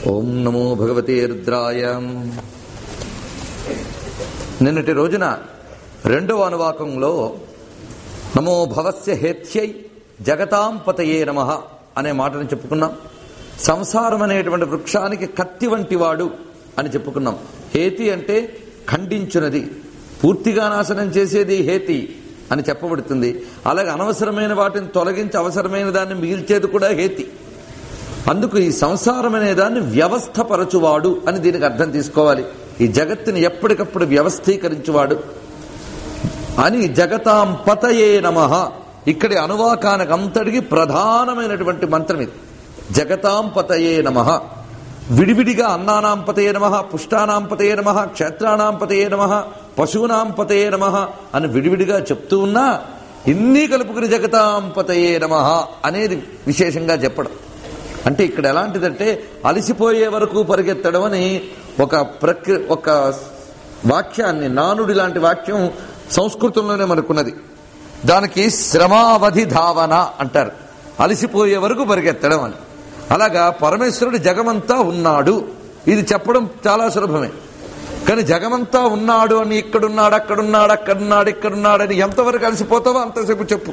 ఓం నమో భగవతే రుద్రాయ నిన్నటి రోజున రెండవ అనువాకంలో నమో భవస్య హేత్యై జగతాం పతయే నమ అనే మాటను చెప్పుకున్నాం సంసారం అనేటువంటి వృక్షానికి కత్తి వంటి వాడు అని చెప్పుకున్నాం హేతి అంటే ఖండించున్నది పూర్తిగా నాశనం చేసేది హేతి అని చెప్పబడుతుంది అలాగే అనవసరమైన వాటిని తొలగించి అవసరమైన దాన్ని మిగిల్చేది కూడా హేతి అందుకు ఈ సంసారం అనే దాన్ని వ్యవస్థపరచువాడు అని దీనికి అర్థం తీసుకోవాలి ఈ జగత్తుని ఎప్పటికప్పుడు వ్యవస్థీకరించువాడు అని జగతాం పతయే నమ ఇక్కడి అనువాకానికి అంతటికి ప్రధానమైనటువంటి మంత్రం ఇది జగతాం పతయే నమ విడివిడిగా అన్నానాం పతయే నమ పుష్టానాం పతయే నమ క్షేత్రానాం పతయే నమ పశువునాం పతయే నమ అని విడివిడిగా చెప్తూ ఉన్నా ఇన్ని కలుపుకుని జగతాం పతయే నమ అనేది విశేషంగా చెప్పడం అంటే ఇక్కడ ఎలాంటిదంటే అలసిపోయే వరకు పరిగెత్తడం అని ఒక ప్రక్రియ ఒక వాక్యాన్ని నానుడి లాంటి వాక్యం సంస్కృతంలోనే మనకున్నది దానికి శ్రమావధి ధావన అంటారు అలసిపోయే వరకు పరిగెత్తడం అని అలాగా పరమేశ్వరుడు జగమంతా ఉన్నాడు ఇది చెప్పడం చాలా సులభమే కానీ జగమంతా ఉన్నాడు అని ఇక్కడున్నాడు అక్కడున్నాడు అక్కడున్నాడు ఇక్కడున్నాడు అని ఎంతవరకు అలసిపోతావో అంతసేపు చెప్పు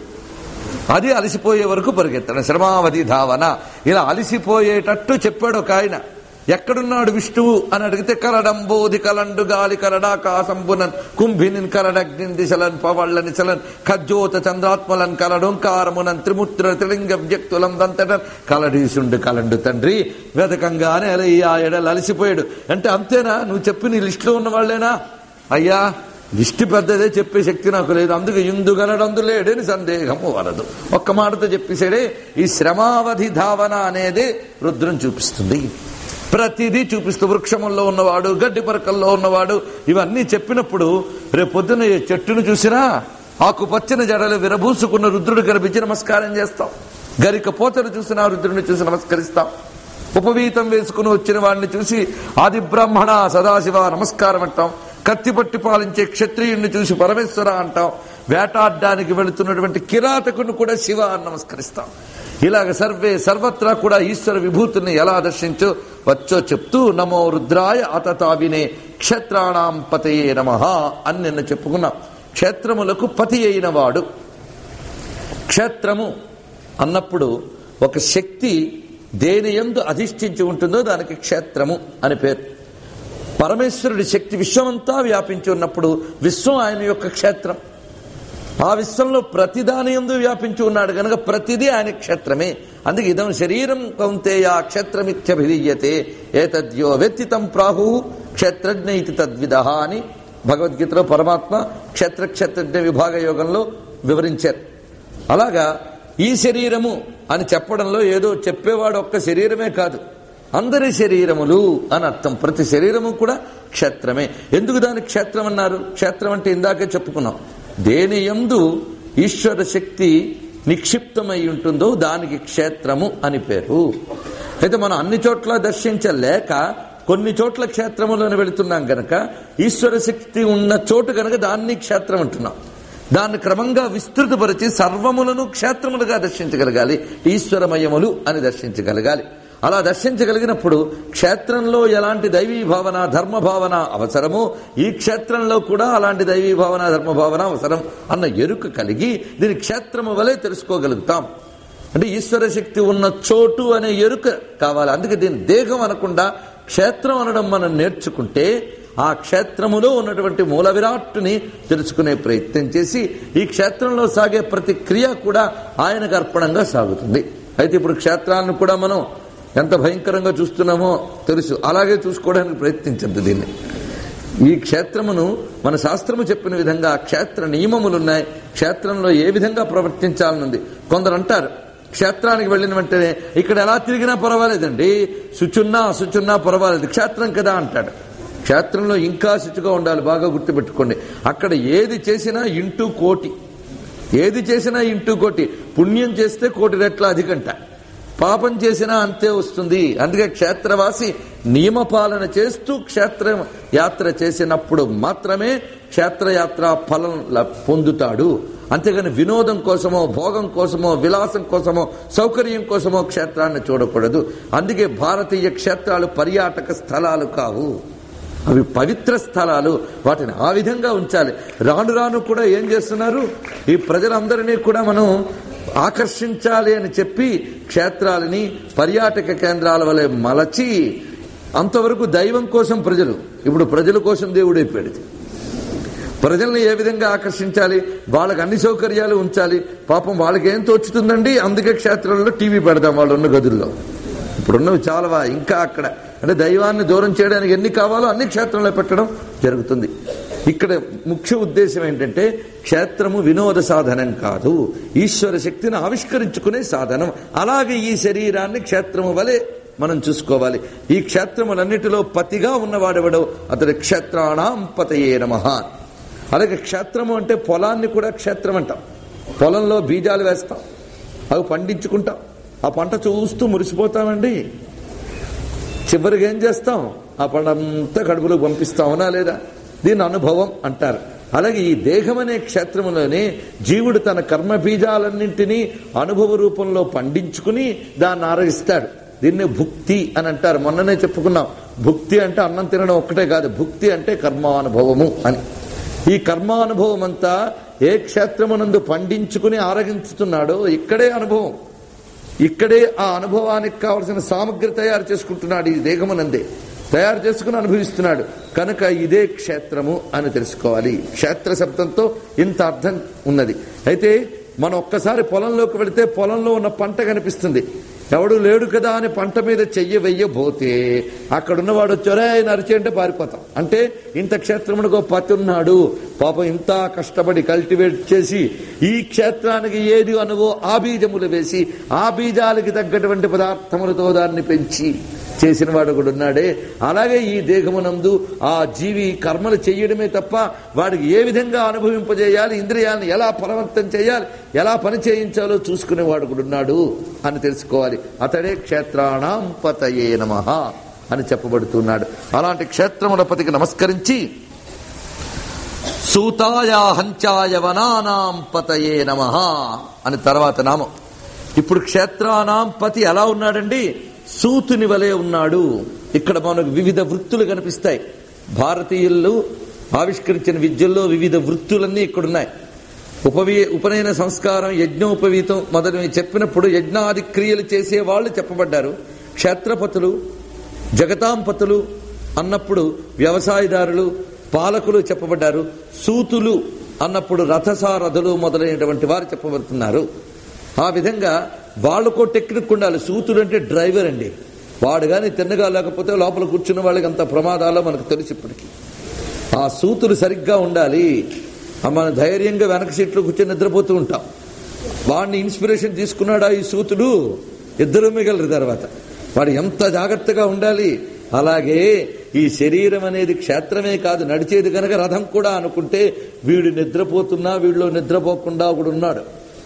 అది అలసిపోయే వరకు పరిగెత్తడం శ్రమావధి ధావన ఇలా అలసిపోయేటట్టు చెప్పాడు ఒక ఆయన ఎక్కడున్నాడు విష్ణువు అని అడిగితే కలడంబోధి కలండు గాలి కలడాకాశంబునన్ కుంభినిన్ కలడగ్నిన్ దిశలన్ పవళ్ళని చలన్ ఖజ్జోత చంద్రాత్మలన్ కలడోంకారమునన్ త్రిముత్ర త్రిలింగ వ్యక్తులం దంతటన్ కలడీసుండు కలండు తండ్రి వెతకంగానే అలా ఈ ఆ ఎడలు అలసిపోయాడు అంటే అంతేనా నువ్వు చెప్పి నీ లిస్టులో ఉన్న వాళ్ళేనా అయ్యా లిస్టు పెద్దదే చెప్పే శక్తి నాకు లేదు అందుకే ఇందుగలడందు లేడని సందేహము వలదు ఒక్క మాటతో చెప్పేసాడే ఈ శ్రమావధి ధావన అనేది రుద్రం చూపిస్తుంది ప్రతిదీ చూపిస్తూ వృక్షముల్లో ఉన్నవాడు గడ్డి పరకల్లో ఉన్నవాడు ఇవన్నీ చెప్పినప్పుడు రేపు పొద్దున ఏ చెట్టును చూసినా ఆకుపచ్చని జడలు విరబూసుకున్న రుద్రుడు కనిపించి నమస్కారం చేస్తాం గరిక పోతను చూసినా రుద్రుడిని చూసి నమస్కరిస్తాం ఉపవీతం వేసుకుని వచ్చిన వాడిని చూసి ఆది బ్రాహ్మణ సదాశివ నమస్కారం అంటాం కత్తి పట్టి పాలించే క్షత్రియుణ్ణి చూసి పరమేశ్వర అంటాం వేటాడడానికి వెళుతున్నటువంటి కిరాతకుని కూడా శివ అని నమస్కరిస్తాం ఇలాగ సర్వే సర్వత్రా కూడా ఈశ్వర విభూతిని ఎలా దర్శించో వచ్చో చెప్తూ నమో రుద్రాయ అతతావినే క్షేత్రాణం పతయే నమ అని నిన్న చెప్పుకున్నాం క్షేత్రములకు పతి అయిన వాడు క్షేత్రము అన్నప్పుడు ఒక శక్తి దేని ఎందు అధిష్ఠించి ఉంటుందో దానికి క్షేత్రము అని పేరు పరమేశ్వరుడి శక్తి విశ్వమంతా వ్యాపించి ఉన్నప్పుడు విశ్వం ఆయన యొక్క క్షేత్రం ఆ విశ్వంలో ప్రతిదాని ఎందు వ్యాపించి ఉన్నాడు కనుక ప్రతిదీ ఆయన క్షేత్రమే అందుకే ఇదం శరీరం కౌంతేయ క్షేత్రమిత్యభిధీయతే ఏతద్యో వ్యక్తితం ప్రాహు క్షేత్రజ్ఞ ఇది తద్విధ అని భగవద్గీతలో పరమాత్మ క్షేత్ర క్షేత్రజ్ఞ విభాగ యోగంలో వివరించారు అలాగా ఈ శరీరము అని చెప్పడంలో ఏదో చెప్పేవాడు ఒక్క శరీరమే కాదు అందరి శరీరములు అని అర్థం ప్రతి శరీరము కూడా క్షేత్రమే ఎందుకు దాని క్షేత్రం అన్నారు క్షేత్రం అంటే ఇందాకే చెప్పుకున్నాం దేని ఎందు ఈశ్వర శక్తి నిక్షిప్తమై ఉంటుందో దానికి క్షేత్రము అని పేరు అయితే మనం అన్ని చోట్ల దర్శించలేక కొన్ని చోట్ల క్షేత్రములను వెళుతున్నాం గనక ఈశ్వర శక్తి ఉన్న చోటు గనక దాన్ని క్షేత్రం అంటున్నాం దాన్ని క్రమంగా విస్తృతపరిచి సర్వములను క్షేత్రములుగా దర్శించగలగాలి ఈశ్వరమయములు అని దర్శించగలగాలి అలా దర్శించగలిగినప్పుడు క్షేత్రంలో ఎలాంటి దైవీ భావన ధర్మ భావన అవసరమో ఈ క్షేత్రంలో కూడా అలాంటి దైవీ భావన ధర్మ భావన అవసరం అన్న ఎరుక కలిగి దీని క్షేత్రము వలె తెలుసుకోగలుగుతాం అంటే ఈశ్వర శక్తి ఉన్న చోటు అనే ఎరుక కావాలి అందుకే దీని దేహం అనకుండా క్షేత్రం అనడం మనం నేర్చుకుంటే ఆ క్షేత్రములో ఉన్నటువంటి మూల విరాట్టుని తెలుసుకునే ప్రయత్నం చేసి ఈ క్షేత్రంలో సాగే ప్రతి క్రియ కూడా ఆయనకు అర్పణంగా సాగుతుంది అయితే ఇప్పుడు క్షేత్రాలను కూడా మనం ఎంత భయంకరంగా చూస్తున్నామో తెలుసు అలాగే చూసుకోవడానికి ప్రయత్నించద్దు దీన్ని ఈ క్షేత్రమును మన శాస్త్రము చెప్పిన విధంగా క్షేత్ర నియమములున్నాయి క్షేత్రంలో ఏ విధంగా ప్రవర్తించాలనుంది కొందరు అంటారు క్షేత్రానికి వెళ్ళిన వెంటనే ఇక్కడ ఎలా తిరిగినా పర్వాలేదండి శుచున్నా అశుచున్నా పర్వాలేదు క్షేత్రం కదా అంటాడు క్షేత్రంలో ఇంకా శుచిగా ఉండాలి బాగా గుర్తుపెట్టుకోండి అక్కడ ఏది చేసినా ఇంటూ కోటి ఏది చేసినా ఇంటూ కోటి పుణ్యం చేస్తే కోటి రెట్ల అధికంట పాపం చేసినా అంతే వస్తుంది అందుకే క్షేత్రవాసి నియమపాలన చేస్తూ క్షేత్ర యాత్ర చేసినప్పుడు మాత్రమే క్షేత్రయాత్ర ఫలం పొందుతాడు అంతేగాని వినోదం కోసమో భోగం కోసమో విలాసం కోసమో సౌకర్యం కోసమో క్షేత్రాన్ని చూడకూడదు అందుకే భారతీయ క్షేత్రాలు పర్యాటక స్థలాలు కావు అవి పవిత్ర స్థలాలు వాటిని ఆ విధంగా ఉంచాలి రాను రాను కూడా ఏం చేస్తున్నారు ఈ ప్రజలందరినీ కూడా మనం ఆకర్షించాలి అని చెప్పి క్షేత్రాలని పర్యాటక కేంద్రాల వలె మలచి అంతవరకు దైవం కోసం ప్రజలు ఇప్పుడు ప్రజల కోసం దేవుడు అయిపోయాడు ప్రజల్ని ఏ విధంగా ఆకర్షించాలి వాళ్ళకి అన్ని సౌకర్యాలు ఉంచాలి పాపం వాళ్ళకి ఏం తోచుతుందండి అందుకే క్షేత్రంలో టీవీ పెడదాం వాళ్ళు ఉన్న గదుల్లో ఇప్పుడున్నవి చాలవా ఇంకా అక్కడ అంటే దైవాన్ని దూరం చేయడానికి ఎన్ని కావాలో అన్ని క్షేత్రంలో పెట్టడం జరుగుతుంది ఇక్కడ ముఖ్య ఉద్దేశం ఏంటంటే క్షేత్రము వినోద సాధనం కాదు ఈశ్వర శక్తిని ఆవిష్కరించుకునే సాధనం అలాగే ఈ శరీరాన్ని క్షేత్రము వలె మనం చూసుకోవాలి ఈ క్షేత్రములన్నిటిలో పతిగా ఉన్నవాడెవడో అతడి క్షేత్రాణం పతయే నమః అలాగే క్షేత్రము అంటే పొలాన్ని కూడా క్షేత్రం అంటాం పొలంలో బీజాలు వేస్తాం అవి పండించుకుంటాం ఆ పంట చూస్తూ మురిసిపోతామండి చివరికి ఏం చేస్తాం ఆ పండంతా కడుపులో పంపిస్తాం అవునా లేదా దీని అనుభవం అంటారు అలాగే ఈ దేహం అనే క్షేత్రంలోనే జీవుడు తన కర్మ బీజాలన్నింటినీ అనుభవ రూపంలో పండించుకుని దాన్ని ఆరగిస్తాడు దీన్ని భుక్తి అని అంటారు మొన్ననే చెప్పుకున్నాం భుక్తి అంటే అన్నం తినడం ఒక్కటే కాదు భుక్తి అంటే కర్మానుభవము అని ఈ కర్మానుభవం అంతా ఏ క్షేత్రమునందు పండించుకుని ఆరగించుతున్నాడో ఇక్కడే అనుభవం ఇక్కడే ఆ అనుభవానికి కావలసిన సామగ్రి తయారు చేసుకుంటున్నాడు ఈ దేహమునందే తయారు చేసుకుని అనుభవిస్తున్నాడు కనుక ఇదే క్షేత్రము అని తెలుసుకోవాలి క్షేత్ర శబ్దంతో ఇంత అర్థం ఉన్నది అయితే మనం ఒక్కసారి పొలంలోకి వెళితే పొలంలో ఉన్న పంట కనిపిస్తుంది ఎవడు లేడు కదా అని పంట మీద చెయ్యి వెయ్యబోతే అక్కడున్నవాడు వచ్చారే నరిచి అంటే పారిపోతాం అంటే ఇంత క్షేత్రమునకు పతి ఉన్నాడు పాపం ఇంత కష్టపడి కల్టివేట్ చేసి ఈ క్షేత్రానికి ఏది అనువో ఆ బీజములు వేసి ఆ బీజాలకి తగ్గటువంటి పదార్థములతో దాన్ని పెంచి చేసిన వాడు కూడా ఉన్నాడే అలాగే ఈ దేహమునందు ఆ జీవి కర్మలు చేయడమే తప్ప వాడికి ఏ విధంగా అనుభవింపజేయాలి ఇంద్రియాలను ఎలా ఫలవంతం చేయాలి ఎలా పని చేయించాలో చూసుకునేవాడు కూడా ఉన్నాడు అని తెలుసుకోవాలి అతడే క్షేత్రాణం పతయే నమ అని చెప్పబడుతున్నాడు అలాంటి క్షేత్రములపతికి నమస్కరించి సూతాయ హంచాయ వనానాం పతయే నమ అని తర్వాత నామం ఇప్పుడు క్షేత్రానాం పతి ఎలా ఉన్నాడండి సూతుని వలె ఉన్నాడు ఇక్కడ మనకు వివిధ వృత్తులు కనిపిస్తాయి భారతీయులు ఆవిష్కరించిన విద్యల్లో వివిధ వృత్తులన్నీ ఇక్కడున్నాయి ఉపవీ ఉపనయన సంస్కారం యజ్ఞోపవీతం మొదలు చెప్పినప్పుడు యజ్ఞాది క్రియలు చేసే వాళ్ళు చెప్పబడ్డారు క్షేత్రపతులు జగతాంపతులు అన్నప్పుడు వ్యవసాయదారులు పాలకులు చెప్పబడ్డారు సూతులు అన్నప్పుడు రథసారథులు మొదలైనటువంటి వారు చెప్పబడుతున్నారు ఆ విధంగా వాళ్ళకో టెక్నిక్ ఉండాలి సూతుడు అంటే డ్రైవర్ అండి వాడు కానీ తిన్నగా లేకపోతే లోపల కూర్చున్న వాళ్ళకి అంత ప్రమాదాలో మనకు తెలుసు ఇప్పటికీ ఆ సూతులు సరిగ్గా ఉండాలి ఆ మన ధైర్యంగా వెనక సీట్లో కూర్చొని నిద్రపోతూ ఉంటాం వాడిని ఇన్స్పిరేషన్ తీసుకున్నాడా ఈ సూతుడు ఇద్దరు మిగలరు తర్వాత వాడు ఎంత జాగ్రత్తగా ఉండాలి అలాగే ఈ శరీరం అనేది క్షేత్రమే కాదు నడిచేది కనుక రథం కూడా అనుకుంటే వీడు నిద్రపోతున్నా వీడిలో నిద్రపోకుండా ఒకడు ఉన్నాడు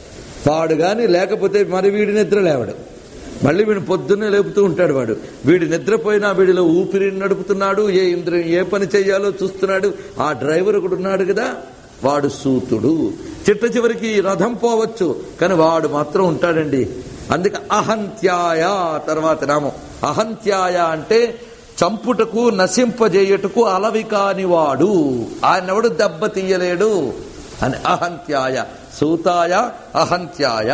వాడు గాని లేకపోతే మరి వీడి నిద్ర లేవడు మళ్ళీ వీడిని పొద్దున్నే లేపుతూ ఉంటాడు వాడు వీడి నిద్రపోయినా వీడిలో ఊపిరిని నడుపుతున్నాడు ఏ ఇంద్రియం ఏ పని చేయాలో చూస్తున్నాడు ఆ డ్రైవర్ ఒకడు ఉన్నాడు కదా వాడు సూతుడు చిట్ట చివరికి రథం పోవచ్చు కానీ వాడు మాత్రం ఉంటాడండి అందుకే అహంత్యాయ తర్వాత నామం అహంత్యాయ అంటే చంపుటకు నశింపజేయుటకు అలవి కాని వాడు ఆయనెవడు దెబ్బ తీయలేడు అని అహంత్యాయ సూతాయ అహంత్యాయ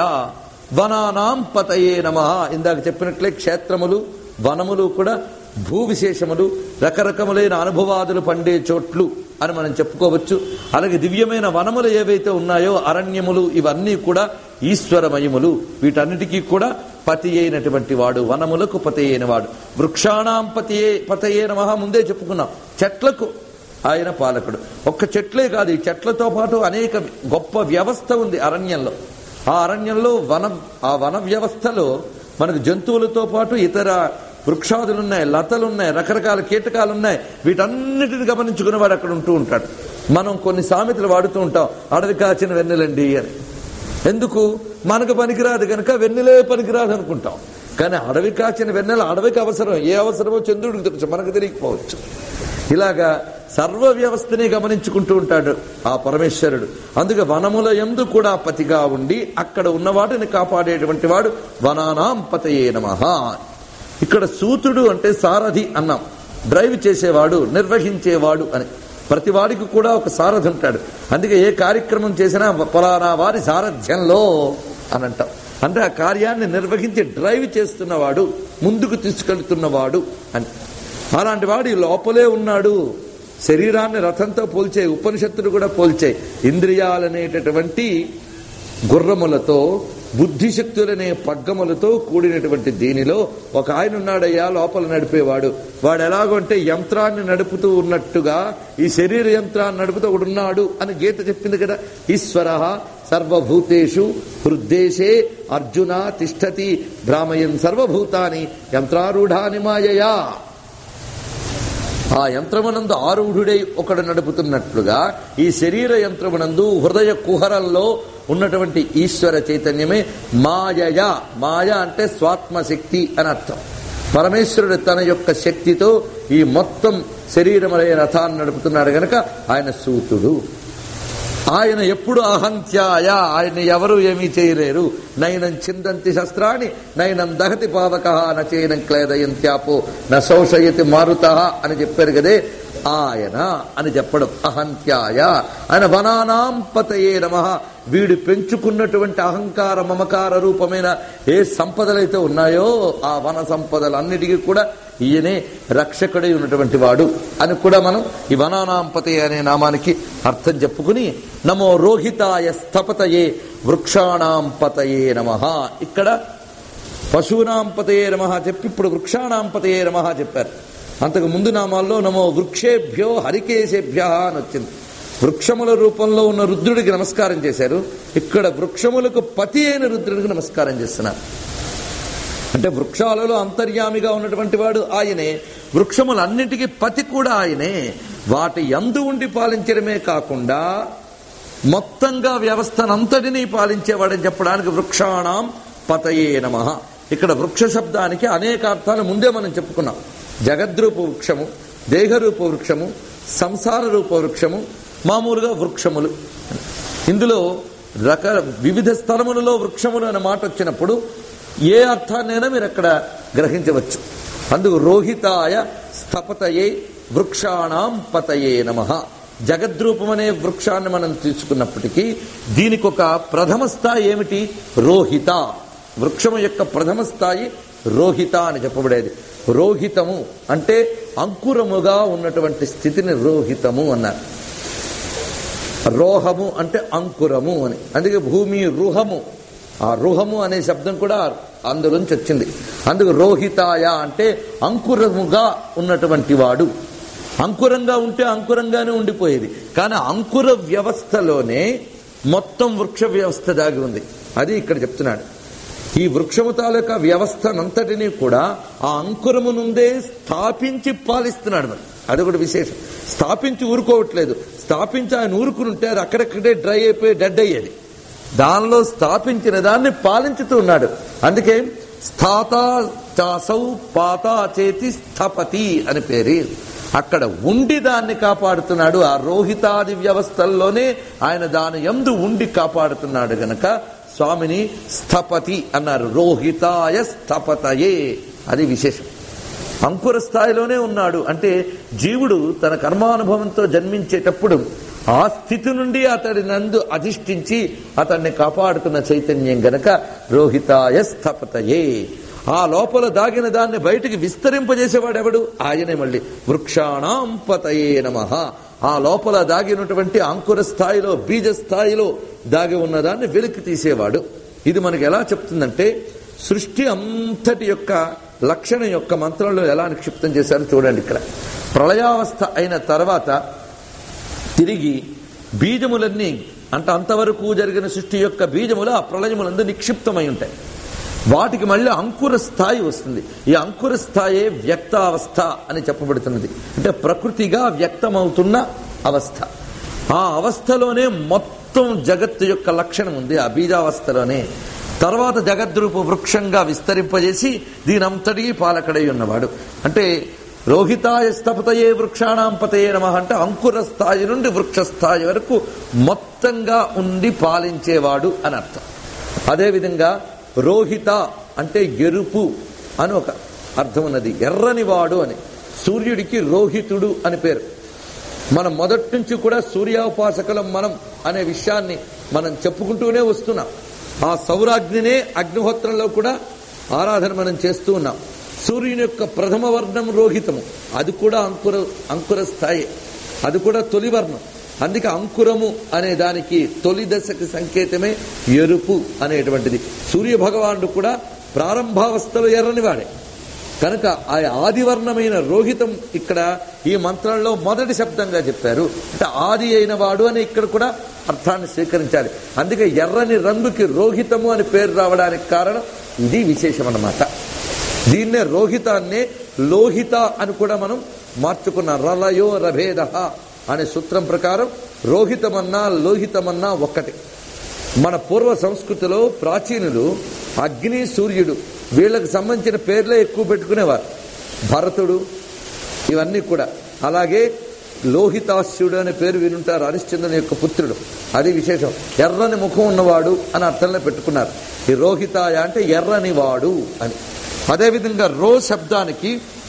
వనానాం పతయే నమ ఇందాక చెప్పినట్లే క్షేత్రములు వనములు కూడా భూ విశేషములు రకరకములైన అనుభవాదులు పండే చోట్లు అని మనం చెప్పుకోవచ్చు అలాగే దివ్యమైన వనములు ఏవైతే ఉన్నాయో అరణ్యములు ఇవన్నీ కూడా ఈశ్వరమయములు వీటన్నిటికీ కూడా పతి అయినటువంటి వాడు వనములకు పతి అయిన వాడు వృక్షాణం పతియే పతయే నమ ముందే చెప్పుకున్నాం చెట్లకు ఆయన పాలకుడు ఒక్క చెట్లే కాదు ఈ చెట్లతో పాటు అనేక గొప్ప వ్యవస్థ ఉంది అరణ్యంలో ఆ అరణ్యంలో వనం ఆ వన వ్యవస్థలో మనకు జంతువులతో పాటు ఇతర వృక్షాదులున్నాయి లతలున్నాయి రకరకాల కీటకాలు ఉన్నాయి వీటన్నిటిని గమనించుకుని వాడు అక్కడ ఉంటూ ఉంటాడు మనం కొన్ని సామెతలు వాడుతూ ఉంటాం అడవి కాచిన వెన్నెలండి అని ఎందుకు మనకు పనికిరాదు కనుక వెన్నెలే పనికిరాదు అనుకుంటాం కానీ అడవి కాచిన వెన్నెల అడవికి అవసరం ఏ అవసరమో చంద్రుడికి తెలుసు మనకు తెలియకపోవచ్చు ఇలాగా సర్వ వ్యవస్థని గమనించుకుంటూ ఉంటాడు ఆ పరమేశ్వరుడు అందుకే వనముల ఎందు కూడా పతిగా ఉండి అక్కడ ఉన్న వాటిని కాపాడేటువంటి వాడు వనానాం పతయే నమః ఇక్కడ సూతుడు అంటే సారథి అన్నాం డ్రైవ్ చేసేవాడు నిర్వహించేవాడు అని ప్రతి వాడికి కూడా ఒక సారథి ఉంటాడు అందుకే ఏ కార్యక్రమం చేసినా పలానా వారి సారథ్యంలో అని అంటాం అంటే ఆ కార్యాన్ని నిర్వహించి డ్రైవ్ చేస్తున్నవాడు ముందుకు తీసుకెళ్తున్నవాడు అని అలాంటి వాడు ఈ లోపలే ఉన్నాడు శరీరాన్ని రథంతో పోల్చే ఉపనిషత్తులు కూడా పోల్చాయి ఇంద్రియాలనేటటువంటి గుర్రములతో బుద్ధిశక్తులనే పగ్గములతో కూడినటువంటి దీనిలో ఒక ఆయన ఉన్నాడయ్యా లోపల నడిపేవాడు వాడు ఎలాగంటే యంత్రాన్ని నడుపుతూ ఉన్నట్టుగా ఈ శరీర యంత్రాన్ని నడుపుతూ ఒకడు ఉన్నాడు అని గీత చెప్పింది కదా ఈశ్వర సర్వభూతేషు హృద్దేశే అర్జున తిష్టతి భ్రామయన్ సర్వభూతాని యంత్రారూఢాని మాయయా ఆ యంత్రమునందు ఆరూఢుడై ఒకడు నడుపుతున్నట్లుగా ఈ శరీర యంత్రమునందు హృదయ కుహరంలో ఉన్నటువంటి ఈశ్వర చైతన్యమే మాయయ మాయ అంటే స్వాత్మశక్తి అని అర్థం పరమేశ్వరుడు తన యొక్క శక్తితో ఈ మొత్తం శరీరమలే రథాన్ని నడుపుతున్నాడు గనక ఆయన సూతుడు ఆయన ఎప్పుడు అహంత్యాయ ఆయన ఎవరు ఏమీ చేయలేరు నైనం చిందంతి శస్త్రాన్ని నైనం దహతి పావక నచైనం క్లేదయంత్యాపో న శోషయతి మారుత అని చెప్పారు కదే ఆయన అని చెప్పడం అహంత్యాయ ఆయన వనానాం పతయే నమ వీడు పెంచుకున్నటువంటి అహంకార మమకార రూపమైన ఏ సంపదలైతే ఉన్నాయో ఆ వన సంపదలన్నిటికీ కూడా ఈయనే రక్షకుడై ఉన్నటువంటి వాడు అని కూడా మనం ఈ వనానాంపతే అనే నామానికి అర్థం చెప్పుకుని నమో రోహితాయ స్థపతయే వృక్షాణాం పతయే నమ ఇక్కడ పశూనాం పతయే నమ చెప్పి ఇప్పుడు వృక్షాణాం పతయే నమ చెప్పారు అంతకు ముందు నామాల్లో నమో వృక్షేభ్యో హరికేశేభ్య అని వచ్చింది వృక్షముల రూపంలో ఉన్న రుద్రుడికి నమస్కారం చేశారు ఇక్కడ వృక్షములకు పతి అయిన రుద్రుడికి నమస్కారం చేస్తున్నారు అంటే వృక్షాలలో అంతర్యామిగా ఉన్నటువంటి వాడు ఆయనే వృక్షములన్నిటికీ పతి కూడా ఆయనే వాటి ఎందు ఉండి పాలించడమే కాకుండా మొత్తంగా వ్యవస్థనంతటినీ పాలించేవాడని చెప్పడానికి వృక్షాణం పతయే నమ ఇక్కడ వృక్ష శబ్దానికి అనేక అర్థాలు ముందే మనం చెప్పుకున్నాం జగద్రూప వృక్షము దేహరూప వృక్షము సంసార రూప వృక్షము మామూలుగా వృక్షములు ఇందులో రక వివిధ స్థలములలో వృక్షములు అనే మాట వచ్చినప్పుడు ఏ అర్థాన్నైనా మీరు అక్కడ గ్రహించవచ్చు అందుకు రోహితాయ స్థపతయే వృక్షాణం పతయే నమ జగద్రూపం అనే వృక్షాన్ని మనం తీసుకున్నప్పటికీ దీనికి ఒక ప్రథమ స్థాయి ఏమిటి రోహిత వృక్షము యొక్క ప్రథమ స్థాయి రోహిత అని చెప్పబడేది రోహితము అంటే అంకురముగా ఉన్నటువంటి స్థితిని రోహితము అన్నారు రోహము అంటే అంకురము అని అందుకే భూమి రుహము ఆ రుహము అనే శబ్దం కూడా అందులోంచి వచ్చింది అందుకు రోహితాయ అంటే అంకురముగా ఉన్నటువంటి వాడు అంకురంగా ఉంటే అంకురంగానే ఉండిపోయేది కానీ అంకుర వ్యవస్థలోనే మొత్తం వృక్ష వ్యవస్థ దాగి ఉంది అది ఇక్కడ చెప్తున్నాడు ఈ వృక్షము తాలూకా వ్యవస్థనంతటినీ కూడా ఆ అంకురము నుండే స్థాపించి పాలిస్తున్నాడు మరి అది కూడా విశేషం స్థాపించి ఊరుకోవట్లేదు స్థాపించి ఆయన ఊరుకునుంటే అది అక్కడక్కడే డ్రై అయిపోయి డెడ్ అయ్యేది దానిలో స్థాపించిన దాన్ని పాలించుతూ ఉన్నాడు అందుకే స్థాత చాసౌ పాత చేతి స్థపతి అని పేరు అక్కడ ఉండి దాన్ని కాపాడుతున్నాడు ఆ రోహితాది వ్యవస్థల్లోనే ఆయన దాని ఎందు ఉండి కాపాడుతున్నాడు గనక స్వామిని స్థపతి అన్నారు రోహితాయ స్థపతయే అది విశేషం అంకుర స్థాయిలోనే ఉన్నాడు అంటే జీవుడు తన కర్మానుభవంతో జన్మించేటప్పుడు ఆ స్థితి నుండి అతడి నందు అధిష్ఠించి అతన్ని కాపాడుతున్న చైతన్యం గనక రోహితాయ స్థపతయే ఆ లోపల దాగిన దాన్ని బయటికి విస్తరింపజేసేవాడు ఎవడు ఆయనే మళ్ళీ వృక్షాణం పతయే నమ ఆ లోపల దాగినటువంటి అంకుర స్థాయిలో బీజ స్థాయిలో దాగి ఉన్నదాన్ని వెలికి తీసేవాడు ఇది మనకి ఎలా చెప్తుందంటే సృష్టి అంతటి యొక్క లక్షణం యొక్క మంత్రంలో ఎలా నిక్షిప్తం చేశారో చూడండి ఇక్కడ ప్రళయావస్థ అయిన తర్వాత తిరిగి బీజములన్నీ అంటే అంతవరకు జరిగిన సృష్టి యొక్క బీజములు ఆ ప్రళయములందు నిక్షిప్తమై ఉంటాయి వాటికి మళ్ళీ అంకుర స్థాయి వస్తుంది ఈ అంకుర స్థాయే వ్యక్తావస్థ అని చెప్పబడుతున్నది అంటే ప్రకృతిగా వ్యక్తమవుతున్న అవస్థ ఆ అవస్థలోనే మొత్తం జగత్తు యొక్క లక్షణం ఉంది ఆ బీజావస్థలోనే తర్వాత జగద్రూప వృక్షంగా విస్తరింపజేసి దీనంతటికీ పాలకడై ఉన్నవాడు అంటే రోహితాయ స్థపతయే వృక్షాణం పతయే నమ అంటే అంకుర స్థాయి నుండి వృక్ష స్థాయి వరకు మొత్తంగా ఉండి పాలించేవాడు అని అర్థం అదేవిధంగా రోహిత అంటే ఎరుపు అని ఒక అర్థం ఉన్నది ఎర్రని వాడు అని సూర్యుడికి రోహితుడు అని పేరు మనం మొదటి నుంచి కూడా సూర్యోపాసకులం మనం అనే విషయాన్ని మనం చెప్పుకుంటూనే వస్తున్నాం ఆ సౌరాగ్నినే అగ్నిహోత్రంలో కూడా ఆరాధన మనం చేస్తూ ఉన్నాం సూర్యుని యొక్క ప్రథమ వర్ణం రోహితము అది కూడా అంకుర అంకుర స్థాయి అది కూడా తొలి వర్ణం అందుకే అంకురము అనే దానికి తొలి దశకి సంకేతమే ఎరుపు అనేటువంటిది సూర్య భగవానుడు కూడా ప్రారంభావస్థలో ఎర్రనివాడే కనుక ఆ ఆదివర్ణమైన రోహితం ఇక్కడ ఈ మంత్రంలో మొదటి శబ్దంగా చెప్పారు అంటే ఆది అయిన వాడు అని ఇక్కడ కూడా అర్థాన్ని స్వీకరించాలి అందుకే ఎర్రని రంగుకి రోహితము అని పేరు రావడానికి కారణం ఇది విశేషం అన్నమాట దీన్నే రోహితాన్నే లోహిత అని కూడా మనం మార్చుకున్నాం రలయో రభేద అనే సూత్రం ప్రకారం రోహితమన్నా లోహితమన్నా ఒక్కటి మన పూర్వ సంస్కృతిలో ప్రాచీనులు అగ్ని సూర్యుడు వీళ్ళకి సంబంధించిన పేర్లే ఎక్కువ పెట్టుకునేవారు భరతుడు ఇవన్నీ కూడా అలాగే లోహితాస్యుడు అనే పేరు వినుంటారు హరిశ్చంద్రుని యొక్క పుత్రుడు అది విశేషం ఎర్రని ముఖం ఉన్నవాడు అని అర్థంలో పెట్టుకున్నారు ఈ రోహితాయ అంటే ఎర్రని వాడు అని అదేవిధంగా రో శబ్దానికి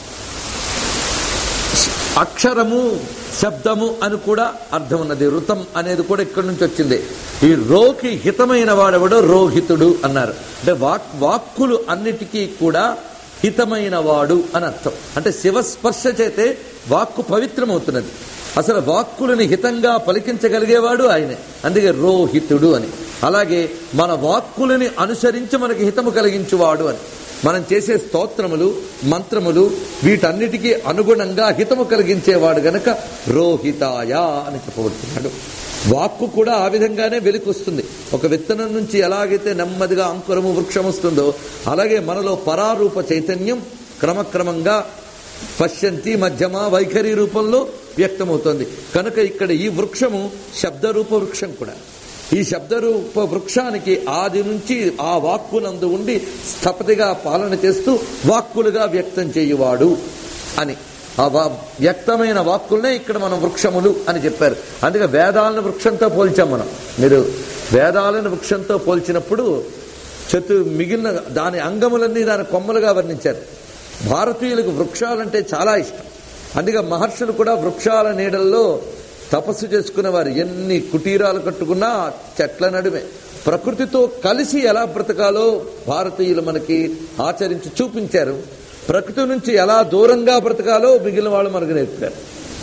అక్షరము శబ్దము అని కూడా అర్థం ఉన్నది ఋతం అనేది కూడా ఇక్కడి నుంచి వచ్చింది ఈ రోకి హితమైన వాడెవడో రోహితుడు అన్నారు అంటే వాక్ వాక్కులు అన్నిటికీ కూడా హితమైన వాడు అని అర్థం అంటే శివస్పర్శ చేతే వాక్కు పవిత్రమవుతున్నది అసలు వాక్కులని హితంగా పలికించగలిగేవాడు ఆయనే అందుకే రోహితుడు అని అలాగే మన వాక్కులని అనుసరించి మనకి హితము కలిగించువాడు అని మనం చేసే స్తోత్రములు మంత్రములు వీటన్నిటికీ అనుగుణంగా హితము కలిగించేవాడు గనక రోహితాయ అని చెప్పబడుతున్నాడు వాక్కు కూడా ఆ విధంగానే వెలికొస్తుంది ఒక విత్తనం నుంచి ఎలాగైతే నెమ్మదిగా అంకురము వృక్షం వస్తుందో అలాగే మనలో పరారూప చైతన్యం క్రమక్రమంగా పశ్యంతి మధ్యమ వైఖరి రూపంలో వ్యక్తమవుతోంది కనుక ఇక్కడ ఈ వృక్షము శబ్దరూప వృక్షం కూడా ఈ శబ్దరూప వృక్షానికి ఆది నుంచి ఆ వాక్కునందు ఉండి స్థపతిగా పాలన చేస్తూ వాక్కులుగా వ్యక్తం చేయువాడు అని ఆ వా వ్యక్తమైన వాక్కులనే ఇక్కడ మనం వృక్షములు అని చెప్పారు అందుకే వేదాలను వృక్షంతో పోల్చాం మనం మీరు వేదాలను వృక్షంతో పోల్చినప్పుడు చతు మిగిలిన దాని అంగములన్నీ దాని కొమ్మలుగా వర్ణించారు భారతీయులకు వృక్షాలంటే చాలా ఇష్టం అందుకే మహర్షులు కూడా వృక్షాల నీడల్లో తపస్సు చేసుకునేవారు ఎన్ని కుటీరాలు కట్టుకున్నా చెట్ల నడుమే ప్రకృతితో కలిసి ఎలా బ్రతకాలో భారతీయులు మనకి ఆచరించి చూపించారు ప్రకృతి నుంచి ఎలా దూరంగా బ్రతకాలో మిగిలిన వాళ్ళు మనకు నేర్పారు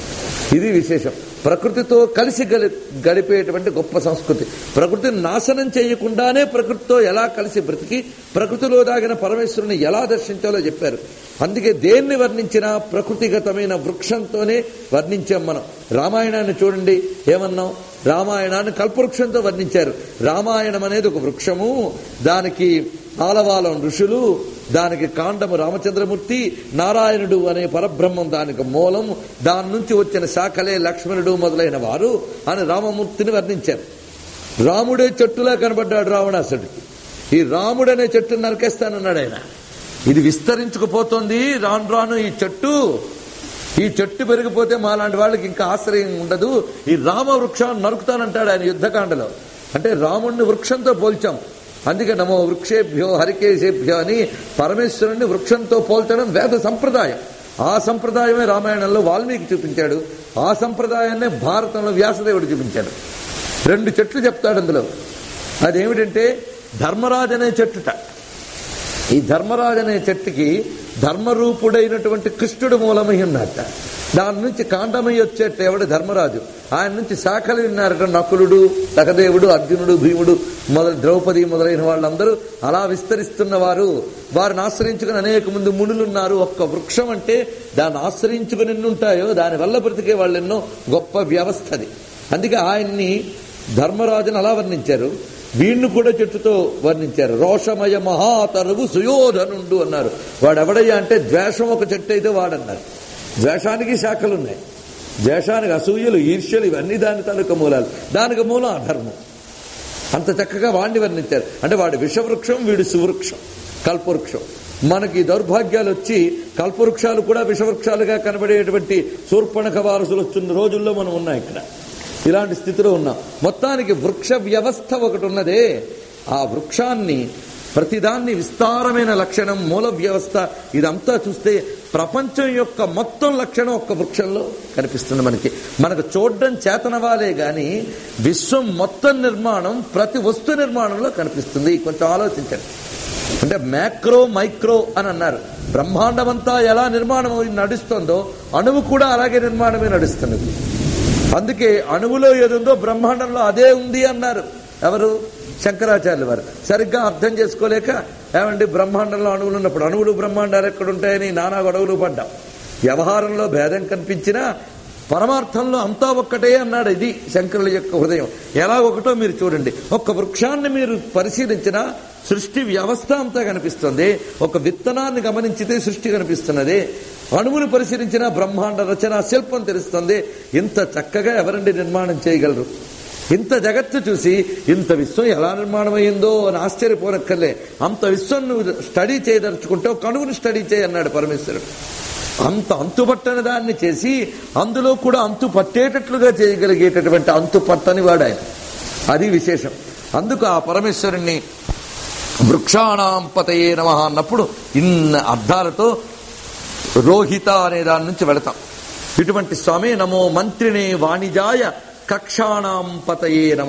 ఇది విశేషం ప్రకృతితో కలిసి గలి గడిపేటువంటి గొప్ప సంస్కృతి ప్రకృతిని నాశనం చేయకుండానే ప్రకృతితో ఎలా కలిసి బ్రతికి ప్రకృతిలో దాగిన పరమేశ్వరుని ఎలా దర్శించాలో చెప్పారు అందుకే దేన్ని వర్ణించినా ప్రకృతిగతమైన వృక్షంతోనే వర్ణించాం మనం రామాయణాన్ని చూడండి ఏమన్నాం రామాయణాన్ని కల్పవృక్షంతో వర్ణించారు రామాయణం అనేది ఒక వృక్షము దానికి ఆలవాలం ఋషులు దానికి కాండము రామచంద్రమూర్తి నారాయణుడు అనే పరబ్రహ్మం దానికి మూలం దాని నుంచి వచ్చిన శాఖలే లక్ష్మణుడు మొదలైన వారు అని రామమూర్తిని వర్ణించారు రాముడే చెట్టులా కనబడ్డాడు రావణాసుడికి ఈ రాముడనే చెట్టు నరికేస్తానన్నాడు ఆయన ఇది విస్తరించుకుపోతోంది రాను రాను ఈ చెట్టు ఈ చెట్టు పెరిగిపోతే మాలాంటి వాళ్ళకి ఇంకా ఆశ్రయం ఉండదు ఈ రామ వృక్షాన్ని నరుకుతానంటాడు ఆయన యుద్ధకాండలో అంటే రాముడిని వృక్షంతో పోల్చాం అందుకే నమో వృక్షేభ్యో హరికేశేభ్యో అని పరమేశ్వరుణ్ణి వృక్షంతో పోల్చడం వేద సంప్రదాయం ఆ సంప్రదాయమే రామాయణంలో వాల్మీకి చూపించాడు ఆ సంప్రదాయాన్నే భారతంలో వ్యాసదేవుడు చూపించాడు రెండు చెట్లు చెప్తాడు అందులో అదేమిటంటే ధర్మరాజు అనే చెట్టుట ఈ ధర్మరాజు అనే చెట్టుకి ధర్మరూపుడైనటువంటి కృష్ణుడు మూలమై ఉన్నట్ట దాని నుంచి కాండమై వచ్చేట ఎవడు ధర్మరాజు ఆయన నుంచి శాఖలు విన్నారట నకులుడు సహదేవుడు అర్జునుడు భీముడు మొదలు ద్రౌపది మొదలైన వాళ్ళందరూ అలా విస్తరిస్తున్న వారు వారిని ఆశ్రయించుకుని అనేక మంది మునులున్నారు ఒక్క వృక్షం అంటే దాన్ని ఆశ్రయించుకుని ఎన్ని ఉంటాయో దాని వల్ల బ్రతికే వాళ్ళు ఎన్నో గొప్ప వ్యవస్థ అది అందుకే ఆయన్ని ధర్మరాజును అలా వర్ణించారు వీణ్ణి కూడా చెట్టుతో వర్ణించారు రోషమయ మహాతరువు సుయోధనుండు అన్నారు వాడెవడయ్యా అంటే ద్వేషం ఒక చెట్టు అయితే వాడన్నారు ద్వేషానికి శాఖలు ఉన్నాయి ద్వేషానికి అసూయలు ఈర్ష్యలు ఇవన్నీ దాని తాలూకా మూలాలు దానికి మూలం అధర్మం అంత చక్కగా వాడిని వర్ణించారు అంటే వాడి విషవృక్షం వీడి సువృక్షం కల్పవృక్షం మనకి దౌర్భాగ్యాలు వచ్చి కల్పవృక్షాలు కూడా విషవృక్షాలుగా కనబడేటువంటి శూర్పణఖ వారసులు వస్తున్న రోజుల్లో మనం ఉన్నాం ఇక్కడ ఇలాంటి స్థితిలో ఉన్నాం మొత్తానికి వృక్ష వ్యవస్థ ఒకటి ఉన్నదే ఆ వృక్షాన్ని ప్రతిదాన్ని విస్తారమైన లక్షణం మూల వ్యవస్థ ఇదంతా చూస్తే ప్రపంచం యొక్క మొత్తం లక్షణం ఒక్క వృక్షంలో కనిపిస్తుంది మనకి మనకు చూడడం చేతనవాలే గాని విశ్వం మొత్తం నిర్మాణం ప్రతి వస్తు నిర్మాణంలో కనిపిస్తుంది కొంచెం ఆలోచించండి అంటే మ్యాక్రో మైక్రో అని అన్నారు బ్రహ్మాండమంతా ఎలా నిర్మాణం అయి నడుస్తుందో అణువు కూడా అలాగే నిర్మాణమే నడుస్తున్నది అందుకే అణువులో ఏదుందో బ్రహ్మాండంలో అదే ఉంది అన్నారు ఎవరు శంకరాచార్యులు వారు సరిగ్గా అర్థం చేసుకోలేక ఏమండి బ్రహ్మాండంలో అణువులు ఉన్నప్పుడు అణువులు బ్రహ్మాండాలు ఎక్కడుంటాయని నానా గొడవలు పడ్డాం వ్యవహారంలో భేదం కనిపించినా పరమార్థంలో అంతా ఒక్కటే అన్నాడు ఇది శంకరుల యొక్క హృదయం ఎలా ఒకటో మీరు చూడండి ఒక్క వృక్షాన్ని మీరు పరిశీలించినా సృష్టి వ్యవస్థ అంతా కనిపిస్తుంది ఒక విత్తనాన్ని గమనించితే సృష్టి కనిపిస్తున్నది అణువును పరిశీలించిన బ్రహ్మాండ రచన శిల్పం తెలుస్తుంది ఇంత చక్కగా ఎవరండి నిర్మాణం చేయగలరు ఇంత జగత్తు చూసి ఇంత విశ్వం ఎలా నిర్మాణం అయిందో అని ఆశ్చర్యపోనక్కర్లే అంత విశ్వం నువ్వు స్టడీ చేయదలుచుకుంటే ఒక అణువుని స్టడీ చేయి అన్నాడు పరమేశ్వరుడు అంత అంతుపట్టని దాన్ని చేసి అందులో కూడా అంతు పట్టేటట్లుగా చేయగలిగేటటువంటి అంతు పట్టని వాడు ఆయన అది విశేషం అందుకు ఆ పరమేశ్వరుణ్ణి వృక్షాణం పతయే నమ అన్నప్పుడు ఇన్న అర్థాలతో రోహిత అనే దాని నుంచి వెళతాం ఇటువంటి స్వామి నమో మంత్రినే వాణిజాయ కక్షాణం పతయే నమ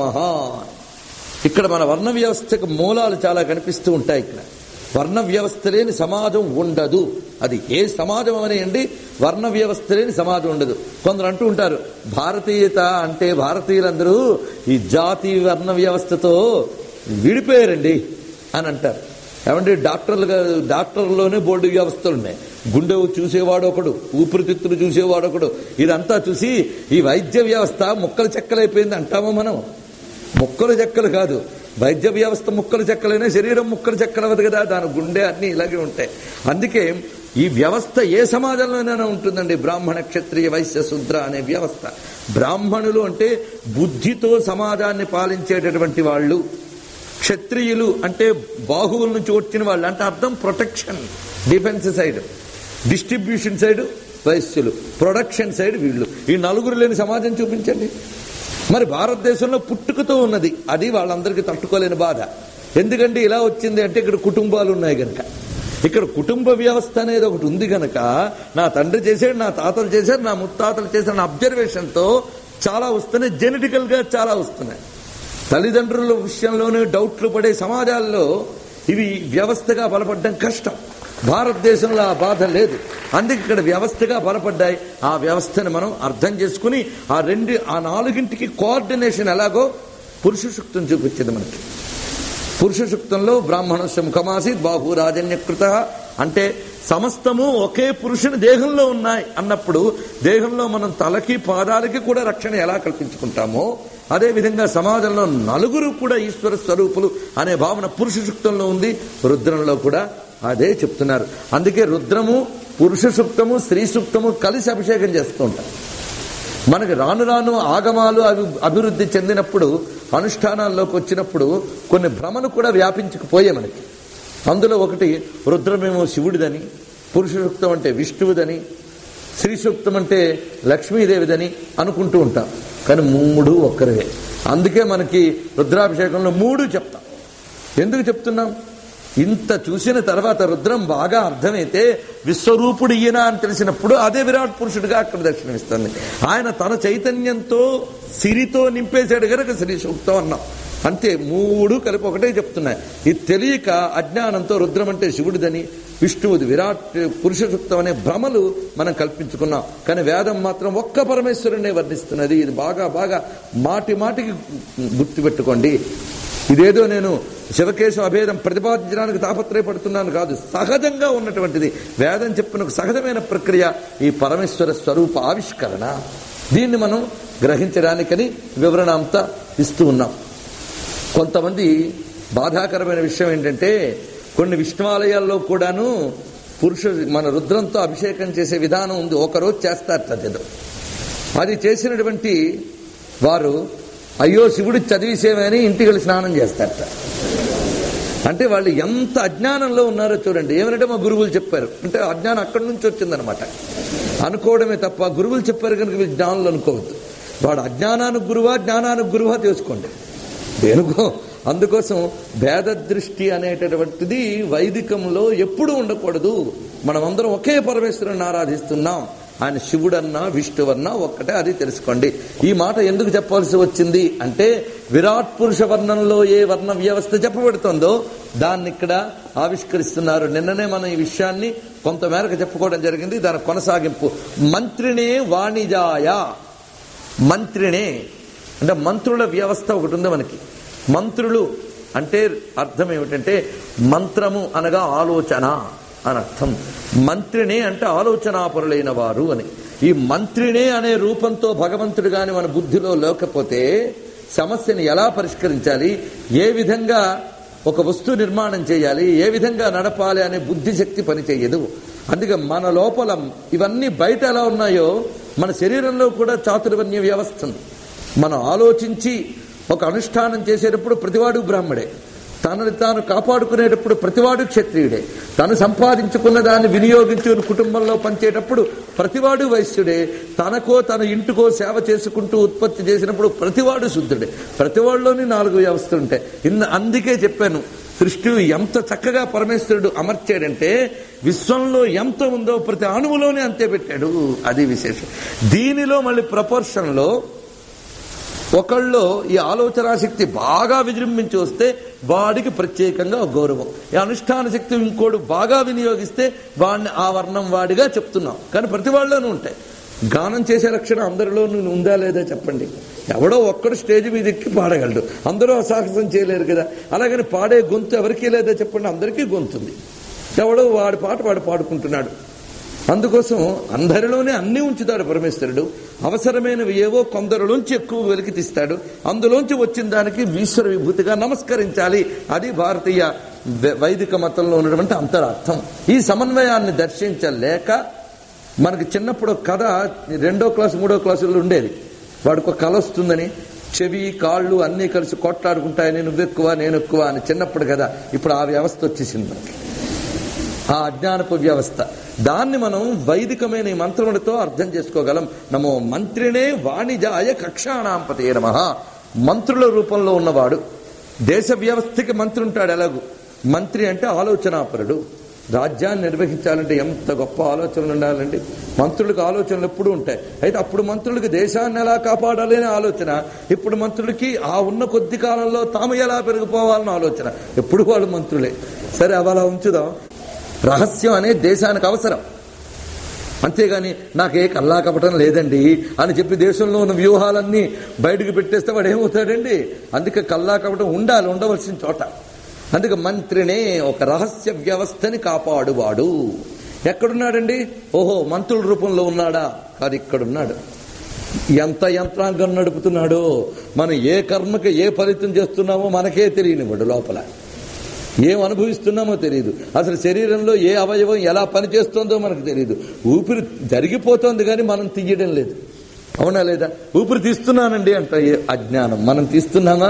ఇక్కడ మన వర్ణ వ్యవస్థకు మూలాలు చాలా కనిపిస్తూ ఉంటాయి ఇక్కడ వర్ణ వ్యవస్థ లేని సమాజం ఉండదు అది ఏ సమాజం అనేయండి వర్ణ వ్యవస్థ లేని సమాజం ఉండదు కొందరు అంటూ ఉంటారు భారతీయత అంటే భారతీయులందరూ ఈ జాతి వర్ణ వ్యవస్థతో విడిపోయారండి అని అంటారు ఏమంటే డాక్టర్లుగా డాక్టర్లోనే బోర్డు వ్యవస్థలు ఉన్నాయి గుండె చూసేవాడు ఒకడు ఊపిరితిత్తులు చూసేవాడు ఒకడు ఇదంతా చూసి ఈ వైద్య వ్యవస్థ ముక్కలు చెక్కలైపోయింది అంటామా మనం ముక్కలు చెక్కలు కాదు వైద్య వ్యవస్థ ముక్కలు చెక్కలైనా శరీరం ముక్కలు చెక్కలవదు కదా దాని గుండె అన్ని ఇలాగే ఉంటాయి అందుకే ఈ వ్యవస్థ ఏ సమాజంలోనైనా ఉంటుందండి బ్రాహ్మణ క్షత్రియ వైశ్య శూద్ర అనే వ్యవస్థ బ్రాహ్మణులు అంటే బుద్ధితో సమాజాన్ని పాలించేటటువంటి వాళ్ళు క్షత్రియులు అంటే బాహువుల నుంచి వచ్చిన వాళ్ళు అంటే అర్థం protection defence side distribution side వైశ్యులు ప్రొడక్షన్ సైడ్ వీళ్ళు ఈ నలుగురు లేని సమాజం చూపించండి మరి భారతదేశంలో పుట్టుకతో ఉన్నది అది వాళ్ళందరికీ తట్టుకోలేని బాధ ఎందుకంటే ఇలా వచ్చింది అంటే ఇక్కడ కుటుంబాలు ఉన్నాయి గనక ఇక్కడ కుటుంబ వ్యవస్థ అనేది ఒకటి ఉంది గనక నా తండ్రి చేశాడు నా తాతలు చేశారు నా ముత్తాతలు చేశారు నా అబ్జర్వేషన్తో చాలా వస్తున్నాయి జెనెటికల్ గా చాలా వస్తున్నాయి తల్లిదండ్రుల విషయంలోనే డౌట్లు పడే సమాజాల్లో ఇవి వ్యవస్థగా బలపడడం కష్టం భారతదేశంలో ఆ బాధ లేదు అందుకే ఇక్కడ వ్యవస్థగా బలపడ్డాయి ఆ వ్యవస్థను మనం అర్థం చేసుకుని ఆ రెండు ఆ నాలుగింటికి కోఆర్డినేషన్ ఎలాగో పురుష సూక్తం చూపించింది మనకి పురుష సూక్తంలో బ్రాహ్మణస్య ముఖమాసి బాహు రాజన్యకృత అంటే సమస్తము ఒకే పురుషుని దేహంలో ఉన్నాయి అన్నప్పుడు దేహంలో మనం తలకి పాదాలకి కూడా రక్షణ ఎలా కల్పించుకుంటామో అదే విధంగా సమాజంలో నలుగురు కూడా ఈశ్వర స్వరూపులు అనే భావన పురుష సూక్తంలో ఉంది రుద్రంలో కూడా అదే చెప్తున్నారు అందుకే రుద్రము పురుష సూక్తము స్త్రీ సూక్తము కలిసి అభిషేకం చేస్తూ ఉంటారు మనకి రాను రాను ఆగమాలు అవి అభివృద్ధి చెందినప్పుడు అనుష్ఠానాల్లోకి వచ్చినప్పుడు కొన్ని భ్రమలు కూడా వ్యాపించకపోయే మనకి అందులో ఒకటి రుద్రమేమో శివుడిదని పురుష సూక్తం అంటే విష్ణువుదని శ్రీ సూక్తం అంటే లక్ష్మీదేవిదని అనుకుంటూ ఉంటాం కానీ మూడు ఒక్కరివే అందుకే మనకి రుద్రాభిషేకంలో మూడు చెప్తాం ఎందుకు చెప్తున్నాం ఇంత చూసిన తర్వాత రుద్రం బాగా అర్థమైతే విశ్వరూపుడు ఈయన అని తెలిసినప్పుడు అదే విరాట్ పురుషుడిగా అక్కడ దర్శనమిస్తుంది ఆయన తన చైతన్యంతో సిరితో నింపేశాడు కనుక శ్రీ సూక్తం అన్నాం అంతే మూడు కలిపి ఒకటే చెప్తున్నాయి ఇది తెలియక అజ్ఞానంతో రుద్రం అంటే శివుడిదని విష్ణువుది విరాట్ పురుష సూక్తం అనే భ్రమలు మనం కల్పించుకున్నాం కానీ వేదం మాత్రం ఒక్క పరమేశ్వరునే వర్ణిస్తున్నది ఇది బాగా బాగా మాటి మాటికి గుర్తుపెట్టుకోండి ఇదేదో నేను శివకేశం అభేదం ప్రతిపాదించడానికి తాపత్రయపడుతున్నాను కాదు సహజంగా ఉన్నటువంటిది వేదం చెప్పిన ఒక సహజమైన ప్రక్రియ ఈ పరమేశ్వర స్వరూప ఆవిష్కరణ దీన్ని మనం గ్రహించడానికని వివరణ అంతా ఇస్తూ ఉన్నాం కొంతమంది బాధాకరమైన విషయం ఏంటంటే కొన్ని విష్ణువాలయాల్లో కూడాను పురుష మన రుద్రంతో అభిషేకం చేసే విధానం ఉంది ఒకరోజు చేస్తారట అదేదో అది చేసినటువంటి వారు అయ్యో శివుడు చదివిసేవని ఇంటికి వెళ్ళి స్నానం చేస్తారట అంటే వాళ్ళు ఎంత అజ్ఞానంలో ఉన్నారో చూడండి ఏమనంటే మా గురువులు చెప్పారు అంటే అజ్ఞానం అక్కడి నుంచి వచ్చిందనమాట అనుకోవడమే తప్ప గురువులు చెప్పారు కనుక మీరు జ్ఞానులు అనుకోవద్దు వాడు అజ్ఞానానికి గురువా జ్ఞానానికి గురువా తెలుసుకోండి దేనికో అందుకోసం భేద దృష్టి అనేటటువంటిది వైదికంలో ఎప్పుడూ ఉండకూడదు మనమందరం ఒకే పరమేశ్వరుని ఆరాధిస్తున్నాం ఆయన శివుడన్నా విష్ణువన్నా ఒక్కటే అది తెలుసుకోండి ఈ మాట ఎందుకు చెప్పవలసి వచ్చింది అంటే విరాట్ పురుష వర్ణంలో ఏ వర్ణ వ్యవస్థ చెప్పబడుతుందో దాన్ని ఇక్కడ ఆవిష్కరిస్తున్నారు నిన్ననే మనం ఈ విషయాన్ని కొంతమేరకు చెప్పుకోవడం జరిగింది దాని కొనసాగింపు మంత్రినే వాణిజాయ మంత్రినే అంటే మంత్రుల వ్యవస్థ ఒకటి ఉంది మనకి మంత్రులు అంటే అర్థం ఏమిటంటే మంత్రము అనగా ఆలోచన అని అర్థం మంత్రినే అంటే ఆలోచనాపరులైన వారు అని ఈ మంత్రినే అనే రూపంతో భగవంతుడు గాని మన బుద్ధిలో లేకపోతే సమస్యని ఎలా పరిష్కరించాలి ఏ విధంగా ఒక వస్తువు నిర్మాణం చేయాలి ఏ విధంగా నడపాలి అనే బుద్ధి శక్తి పనిచేయదు అందుకే మన లోపల ఇవన్నీ బయట ఎలా ఉన్నాయో మన శరీరంలో కూడా చాతుర్వర్ణ్య వ్యవస్థ ఉంది మనం ఆలోచించి ఒక అనుష్ఠానం చేసేటప్పుడు ప్రతివాడు బ్రాహ్మడే తనని తాను కాపాడుకునేటప్పుడు ప్రతివాడు క్షత్రియుడే తను సంపాదించుకున్న దాన్ని వినియోగించుకుని కుటుంబంలో పంచేటప్పుడు ప్రతివాడు వైశ్యుడే తనకో తన ఇంటికో సేవ చేసుకుంటూ ఉత్పత్తి చేసినప్పుడు ప్రతివాడు శుద్ధుడే ప్రతివాడిలోని నాలుగు వ్యవస్థలు ఉంటాయి ఇన్న అందుకే చెప్పాను సృష్టి ఎంత చక్కగా పరమేశ్వరుడు అమర్చాడంటే విశ్వంలో ఎంత ఉందో ప్రతి అణువులోనే అంతే పెట్టాడు అది విశేషం దీనిలో మళ్ళీ ప్రపోర్షన్లో ఒకళ్ళు ఈ ఆలోచన శక్తి బాగా విజృంభించి వస్తే వాడికి ప్రత్యేకంగా ఒక గౌరవం ఈ అనుష్ఠాన శక్తి ఇంకోడు బాగా వినియోగిస్తే వాడిని ఆ వర్ణం వాడిగా చెప్తున్నాం కానీ ప్రతి వాళ్ళలోనూ ఉంటాయి గానం చేసే లక్షణం అందరిలోనూ ఉందా లేదా చెప్పండి ఎవడో ఒక్కడు స్టేజ్ మీద ఎక్కి పాడగలడు అందరూ అసాహసం చేయలేరు కదా అలాగని పాడే గొంతు ఎవరికీ లేదా చెప్పండి అందరికీ గొంతుంది ఎవడో వాడి పాట వాడు పాడుకుంటున్నాడు అందుకోసం అందరిలోనే అన్ని ఉంచుతాడు పరమేశ్వరుడు అవసరమైనవి ఏవో కొందరిలోంచి ఎక్కువ వెలికి తీస్తాడు అందులోంచి వచ్చిన దానికి ఈశ్వర విభూతిగా నమస్కరించాలి అది భారతీయ వై- వైదిక మతంలో ఉన్నటువంటి అంతరార్థం ఈ సమన్వయాన్ని దర్శించలేక మనకి చిన్నప్పుడు ఒక కథ రెండో క్లాసు మూడో క్లాసుల్లో ఉండేది వాడికి ఒక కళ వస్తుందని చెవి కాళ్ళు అన్నీ కలిసి కొట్లాడుకుంటాయని నువ్వెక్కువ నేను ఎక్కువ అని చిన్నప్పుడు కదా ఇప్పుడు ఆ వ్యవస్థ వచ్చేసింది మనకి ఆ అజ్ఞానపు వ్యవస్థ దాన్ని మనం వైదికమైన ఈ మంత్రములతో అర్థం చేసుకోగలం నమో మంత్రినే వాణిజాయ కక్షాణాంపతే నమ మంత్రుల రూపంలో ఉన్నవాడు దేశ వ్యవస్థకి మంత్రి ఉంటాడు ఎలాగూ మంత్రి అంటే ఆలోచనాపరుడు రాజ్యాన్ని నిర్వహించాలంటే ఎంత గొప్ప ఆలోచనలు ఉండాలండి మంత్రులకు ఆలోచనలు ఎప్పుడు ఉంటాయి అయితే అప్పుడు మంత్రులకు దేశాన్ని ఎలా కాపాడాలి అనే ఆలోచన ఇప్పుడు మంత్రులకి ఆ ఉన్న కొద్ది కాలంలో తాము ఎలా పెరిగిపోవాలన్న ఆలోచన ఎప్పుడు వాళ్ళు మంత్రులే సరే అవి అలా ఉంచుదాం రహస్యం అనేది దేశానికి అవసరం అంతేగాని నాకు ఏ కల్లా కపటం లేదండి అని చెప్పి దేశంలో ఉన్న వ్యూహాలన్నీ బయటకు పెట్టేస్తే వాడు ఏమవుతాడండి అందుకే కల్లా కపటం ఉండాలి ఉండవలసిన చోట అందుకే మంత్రినే ఒక రహస్య వ్యవస్థని కాపాడువాడు ఎక్కడున్నాడండి ఓహో మంత్రుల రూపంలో ఉన్నాడా కాదు ఇక్కడున్నాడు ఎంత యంత్రాంగం నడుపుతున్నాడో మనం ఏ కర్మకి ఏ ఫలితం చేస్తున్నామో మనకే తెలియనివాడు లోపల ఏం అనుభవిస్తున్నామో తెలియదు అసలు శరీరంలో ఏ అవయవం ఎలా పనిచేస్తుందో మనకు తెలియదు ఊపిరి జరిగిపోతోంది కానీ మనం తీయడం లేదు అవునా లేదా ఊపిరి తీస్తున్నానండి అంట ఏ అజ్ఞానం మనం తీస్తున్నామా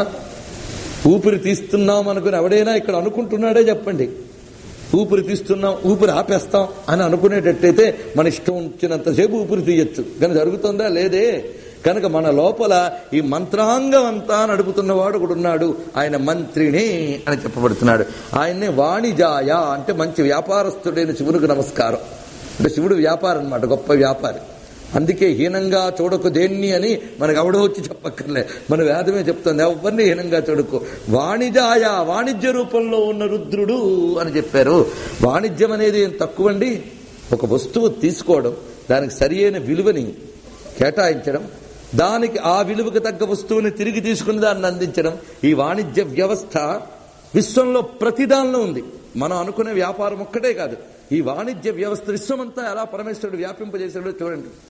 ఊపిరి తీస్తున్నాం అనుకుని ఎవడైనా ఇక్కడ అనుకుంటున్నాడే చెప్పండి ఊపిరి తీస్తున్నాం ఊపిరి ఆపేస్తాం అని అనుకునేటట్టయితే మన ఇష్టం వచ్చినంతసేపు ఊపిరి తీయచ్చు కానీ జరుగుతుందా లేదే కనుక మన లోపల ఈ మంత్రాంగం అంతా నడుపుతున్నవాడు ఒకడు ఉన్నాడు ఆయన మంత్రిని అని చెప్పబడుతున్నాడు ఆయన్నే వాణిజాయ అంటే మంచి వ్యాపారస్తుడైన శివునికి నమస్కారం అంటే శివుడు వ్యాపారం అన్నమాట గొప్ప వ్యాపారి అందుకే హీనంగా చూడకు దేన్ని అని మనకు ఎవడో వచ్చి చెప్పక్కర్లే మన వేదమే చెప్తుంది ఎవరిని హీనంగా చూడకు వాణిజాయ వాణిజ్య రూపంలో ఉన్న రుద్రుడు అని చెప్పారు వాణిజ్యం అనేది ఏం తక్కువండి ఒక వస్తువు తీసుకోవడం దానికి సరి అయిన విలువని కేటాయించడం దానికి ఆ విలువకు తగ్గ వస్తువుని తిరిగి తీసుకుని దాన్ని అందించడం ఈ వాణిజ్య వ్యవస్థ విశ్వంలో ప్రతిదానిలో ఉంది మనం అనుకునే వ్యాపారం ఒక్కటే కాదు ఈ వాణిజ్య వ్యవస్థ విశ్వమంతా ఎలా పరమేశ్వరుడు వ్యాపింపజేశాడో చూడండి